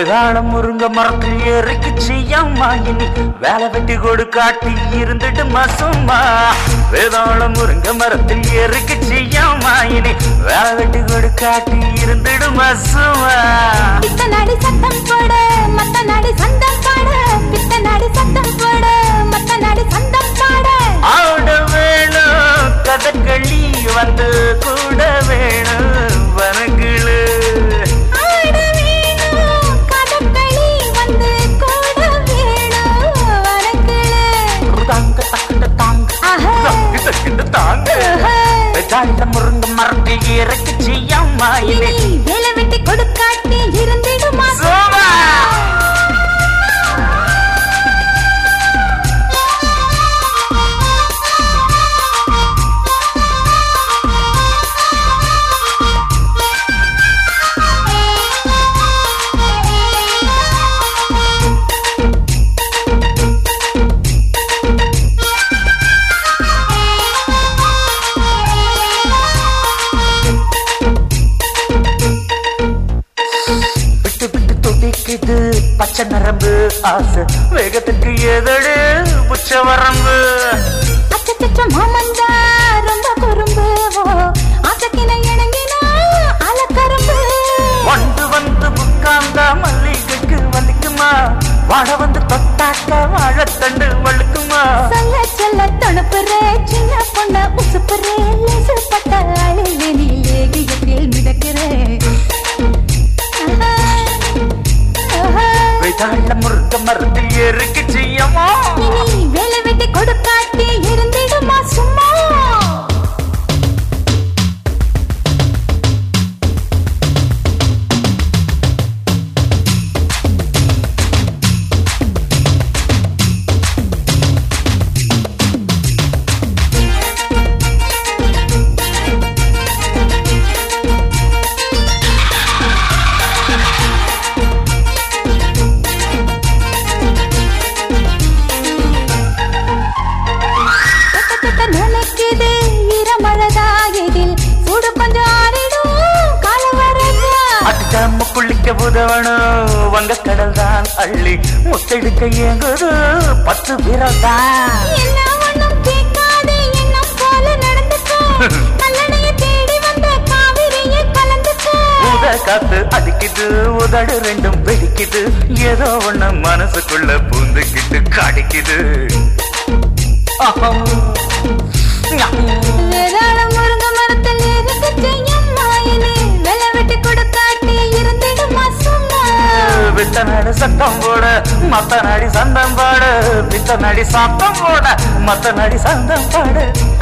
வேதாளம் முருங்க மரத்தில் ஏறிக்கு செய்யம்மா இனி வேலை வெட்டி கொடு காட்டி இருந்துட்டு மசும்மா வேதாளம் முருங்க மரத்தில் ஏறிக்கு செய்யம்மா இனி வேலை வெட்டி கொடு காட்டி இருந்துட்டு மசுமா பித்த நாடி சத்தம் போடு மத்த நாடி சந்தம் பாடு பித்த நாடி சத்தம் போடு மத்த நாடி சந்தம் பாடு ஆட வேணும் கதகளி வந்து கூட வேணும் வனங்களு ஆட வேணும் கதகளி வந்து கூட வேணும் வனங்களே தாங்க தாங்க தாங்க ஆஹா. தக்கு தக்குன்னு தாங்க வெதாள முருங்க மரத்தில் இறக்கி செய்யம்மா இனி இனி வேலை வெட்டி கொடுக்காட்டி இருந்திடுமா சோமா விட்டு விட்டு துடிக்குது பச்சை நரம்பு ஆசை வேகத்துக்கு எதடு புச்ச வரம்பு அச்சச்சச்ச மாமந்தா ரொம்ப குறும்பு ஓ ஆசக்கின இணங்கினா அலக்கரும்பு வண்டு வந்து புக்காந்தா மல்லிகைக்கு வலிக்குமா வாழ வந்து தொட்டாக்க வாழத்தண்டு வழுக்குமா சொல்ல சொல்ல தொணுப்புற சின்ன பொண்ண உசுப்புற லேசு பட்ட அழிவு நீ லேகியத்தில் மிதக்கிறேன் விதாள முருங்க மரத்தில் ஏறிக்கு செய்யமா இனி வேலை வெட்டி கொடுக்காட்டி இருந்திடுமா சும்மா தொட்ட தொட்ட நினைக்குது ஈரமழதா இதில் சூடு கொஞ்சம் ஆறிடும் கால வரதா அட்டாம குளிக்க உதவணும் வங்க கடல் தான் அள்ளி முத்தெடுக்க இயங்குது பத்து விரல் தான் என்ன ஒண்ணும் கேட்காதே எண்ணம் போல நடந்துக்கோ கல்லணைய தேடி வந்த காவிரியை கலந்துக்கோ உத காத்து அடிக்குது உதடு ரெண்டும் வெடிக்குது ஏதோ ஒண்ணு மனசுக்குள்ள பூந்துக்கிட்டு கடிக்குது அஹம். வேதாள முருங்க மரத்தில் இருக்கு செய்யும் மாயினே வெலை வெட்டி கொடுக்காட்டி இருந்திடுமா சும்மா வித்த நாடு சத்தம் போட மத்த நாடி சந்தம் பாடு வித்த நாடி சத்தம் போட மத்த நாடி சந்தம் பாடு